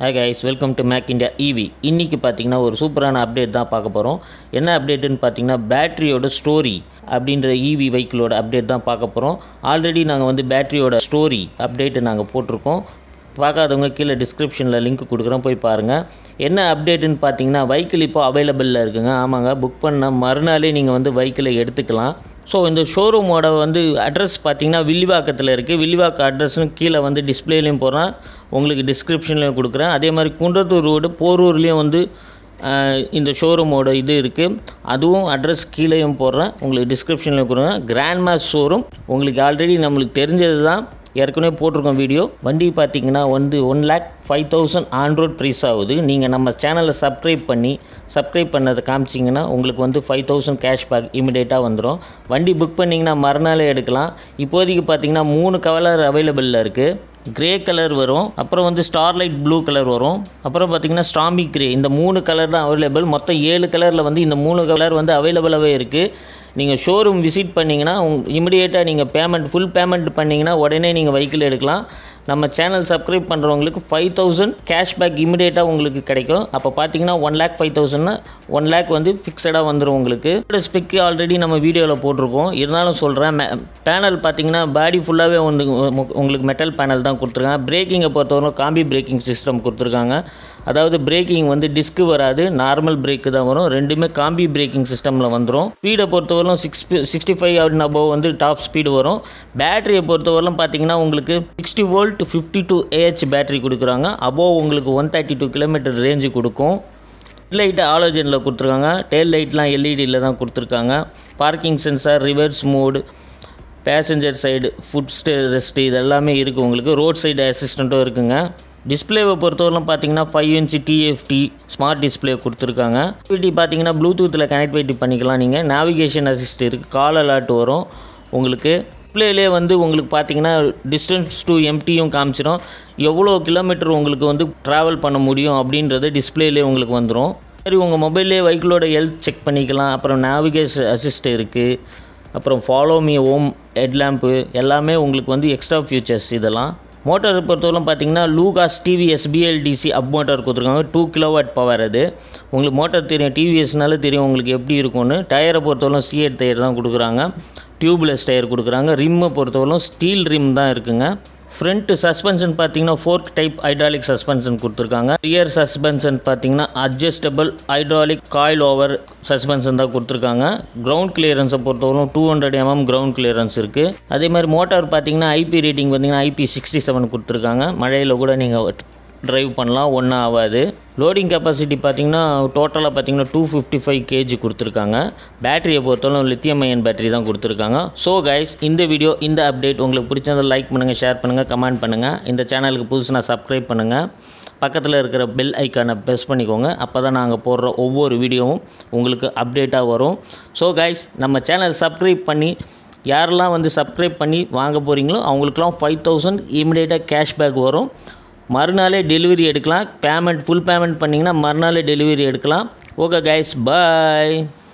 hi guys welcome to make India EV இன்றைக்கி பார்த்தீங்கன்னா ஒரு சூப்பரான அப்டேட் தான் பார்க்க போகிறோம் என்ன அப்டேட்டுன்னு பார்த்தீங்கன்னா பேட்டரியோட ஸ்டோரி அப்படின்ற இவி வெஹிக்கிளோட அப்டேட் தான் பார்க்க போகிறோம் ஆல்ரெடி நாங்கள் வந்து பேட்டரியோட ஸ்டோரி அப்டேட்டு நாங்கள் போட்டிருக்கோம் பார்க்காதவங்க கீழே டிஸ்கிரிப்ஷனில் லிங்க் கொடுக்குறோம் போய் பாருங்கள் என்ன அப்டேட்டுன்னு பார்த்தீங்கன்னா வெஹிக்கிள் இப்போ அவைலபிளில் இருக்குங்க ஆமாங்க புக் பண்ண மறுநாளே நீங்கள் வந்து வெஹிக்கிளை எடுத்துக்கலாம் ஸோ இந்த ஷோரூமோட வந்து அட்ரஸ் பார்த்தீங்கன்னா வில்லிவாக்கத்தில் இருக்குது வில்லிவாக்கம் அட்ரஸ்னு கீழே வந்து டிஸ்பிளேலையும் போடுறேன் உங்களுக்கு டிஸ்கிரிப்ஷன்லையும் கொடுக்குறேன் அதே மாதிரி குன்றத்தூர் ரோடு போரூர்லேயும் வந்து ஆஹ், இந்த ஷோரூமோட இது இருக்குது அதுவும் அட்ரஸ் கீழேயும் போடுறேன் உங்களுக்கு டிஸ்கிரிப்ஷன்லையும் கொடுங்க கிராண்ட் மாஸ் ஷோரூம் உங்களுக்கு ஆல்ரெடி நம்மளுக்கு தெரிஞ்சது தான் ஏற்கனவே போட்டிருக்கோம் வீடியோ வண்டி பார்த்தீங்கன்னா வந்து one lakh five thousand on road price ஆகுது நீங்கள் நம்ம சேனலை சப்ஸ்கிரைப் பண்ணி சப்ஸ்கிரைப் பண்ணதை காமிச்சிங்கன்னா உங்களுக்கு வந்து ஃபைவ் தௌசண்ட் கேஷ்பேக் இமிடியேட்டாக வந்துடும் வண்டி புக் பண்ணிங்கன்னா மறுநாளே எடுக்கலாம் இப்போதைக்கு பார்த்தீங்கன்னா மூணு கலர் அவைலபிளில் இருக்குது கிரே கலர் வரும் அப்புறம் வந்து ஸ்டார்லைட் ப்ளூ கலர் வரும் அப்புறம் பார்த்தீங்கன்னா ஸ்டாமி கிரே இந்த மூணு கலர் தான் அவைலபிள் மொத்தம் ஏழு கலரில் வந்து இந்த மூணு கலர் வந்து அவைலபிளாகவே இருக்குது நீங்கள் ஷோரூம் விசிட் பண்ணிங்கன்னா உங் இமிடியேட்டாக நீங்கள் பேமெண்ட் ஃபுல் பேமெண்ட் பண்ணிங்கன்னா உடனே நீங்கள் வெஹிக்கிள் எடுக்கலாம் நம்ம சேனல் சப்ஸ்கிரைப் பண்ணுறவங்களுக்கு ஃபைவ் தௌசண்ட் கேஷ்பேக் இமிடியேட்டாக உங்களுக்கு கிடைக்கும் அப்போ பார்த்தீங்கன்னா ஒன் லேக் ஃபைவ் தௌசண்ட்னா ஒன் லேக் வந்து ஃபிக்ஸடாக வந்துடும் உங்களுக்கு ஸ்பெக்கு ஆல்ரெடி நம்ம வீடியோவில் போட்டிருக்கோம் இருந்தாலும் சொல்கிறேன் பேனல் பார்த்தீங்கன்னா பாடி ஃபுல்லாகவே வந்து உ- உங்களுக்கு மெட்டல் பேனல் தான் கொடுத்துருக்காங்க பிரேக்கிங்கை பொறுத்தவரை காம்பி பிரேக்கிங் சிஸ்டம் கொடுத்துருக்காங்க அதாவது பிரேக்கிங் வந்து டிஸ்க்கு வராது நார்மல் பிரேக்கு தான் வரும் ரெண்டுமே காம்பி பிரேக்கிங் சிஸ்டமில் வந்துடும் ஸ்பீடை பொறுத்தவரைக்கும் சிக்ஸ் சிக்ஸ்டி ஃபைவ் அப்படின்னு above வந்து டாப் ஸ்பீடு வரும் பேட்டரியை பொறுத்தவரைக்கும் பார்த்தீங்கன்னா உங்களுக்கு sixty volt fifty two AH battery கொடுக்குறாங்க அபோவ் உங்களுக்கு one thirty two kilometre range கொடுக்கும் லைட்டு ஆலோஜனில் கொடுத்துருக்காங்க டெயில் லைட்லாம் எல்இடியில் தான் கொடுத்துருக்காங்க parking sensor reverse mode passenger side foot stay rest இது எல்லாமே இருக்குது உங்களுக்கு ரோட் சைடு அசிஸ்டண்ட்டும் இருக்குங்க டிஸ்பிளேவை பொறுத்தவரைக்கும் பார்த்தீங்கன்னா five inch TFT smart display கொடுத்துருக்காங்க டிவிடி பார்த்தீங்கன்னா ப்ளூடூத்தில் கனெக்டிவிட்டி பண்ணிக்கலாம் நீங்கள் நேவிகேஷன் அசிஸ்ட் இருக்குது கால் அலர்ட் வரும் உங்களுக்கு டிஸ்பிளேலே வந்து உங்களுக்கு பார்த்தீங்கன்னா டிஸ்டன்ஸ் டு எம்டியும் காமிச்சிடும் எவ்வளோ கிலோமீட்டர் உங்களுக்கு வந்து ட்ராவல் பண்ண முடியும் அப்படின்றது டிஸ்பிளேலே உங்களுக்கு வந்துடும் சரி உங்கள் மொபைல்லே வெஹிக்கிளோட ஹெல்த் செக் பண்ணிக்கலாம் அப்புறம் நேவிகேஷன் அசிஸ்ட் இருக்குது அப்புறம் ஃபாலோ மீ ஓம் ஹெட்லாம்ப்பு எல்லாமே உங்களுக்கு வந்து எக்ஸ்ட்ரா ஃபியூச்சர்ஸ் இதெல்லாம் மோட்டார் பொறுத்தவரை பார்த்தீங்கன்னா Lucas TVS BLDC hub motor கொடுத்துருக்காங்க டூ கிலோவாட் பவர் அது உங்களுக்கு மோட்டார் தெரியும் டிவிஎஸ்னால தெரியும் உங்களுக்கு எப்படி இருக்கும்னு டயரை பொறுத்தவரை சிஎட் டயர் தான் கொடுக்குறாங்க டியூப்லெஸ் டயர் கொடுக்குறாங்க ரிம்மை பொறுத்தவரைக்கும் ஸ்டீல் ரிம் தான் இருக்குங்க ஃப்ரண்ட் சஸ்பென்ஷன் பார்த்தீங்கன்னா ஃபோர்க் டைப் ஹைட்ராலிக் சஸ்பென்ஷன் கொடுத்துருக்காங்க ரியர் சஸ்பென்ஷன் பார்த்தீங்கன்னா adjustable hydraulic coil over suspension தான் கொடுத்துருக்காங்க கிரவுண்ட் கிளியரன்ஸை பொறுத்தவரைக்கும் two hundred mm ground clearance இருக்குது அதே மாதிரி மோட்டார் பார்த்தீங்கன்னா ஐபி ரேட்டிங் பார்த்தீங்கன்னா ஐபி சிக்ஸ்டி செவன் கொடுத்துருக்காங்க மழையில் கூட நீங்கள் டிரைவ் பண்ணலாம் ஒன்றும் ஆகாது லோடிங் கெப்பாசிட்டி பார்த்தீங்கன்னா டோட்டலாக பார்த்தீங்கன்னா டூ ஃபிஃப்டி ஃபைவ் கேஜி கொடுத்துருக்காங்க பேட்டரியை பொறுத்தவரை லித்தியம் அயன் பேட்டரி தான் கொடுத்துருக்காங்க ஸோ கைஸ் இந்த வீடியோ இந்த அப்டேட் உங்களுக்கு பிடிச்சதை லைக் பண்ணுங்கள் ஷேர் பண்ணுங்கள் கமெண்ட் பண்ணுங்கள் இந்த சேனலுக்கு புதுசுனா சப்ஸ்கிரைப் பண்ணுங்கள் பக்கத்தில் இருக்கிற பெல் ஐக்கானை ப்ரெஸ் பண்ணிக்கோங்க அப்போ தான் நாங்கள் போடுற ஒவ்வொரு வீடியோவும் உங்களுக்கு அப்டேட்டாக வரும் ஸோ கைஸ் நம்ம சேனல் சப்ஸ்கிரைப் பண்ணி யாரெல்லாம் வந்து சப்ஸ்கிரைப் பண்ணி வாங்க போகிறீங்களோ அவங்களுக்குலாம் ஃபைவ் தௌசண்ட் இமிடியேட்டாக கேஷ்பேக் வரும் மறுநாளே டெலிவரி எடுக்கலாம் பேமெண்ட் ஃபுல் பேமெண்ட் பண்ணிங்கன்னா மறுநாளே டெலிவரி எடுக்கலாம் ஓகே கைஸ் பாய்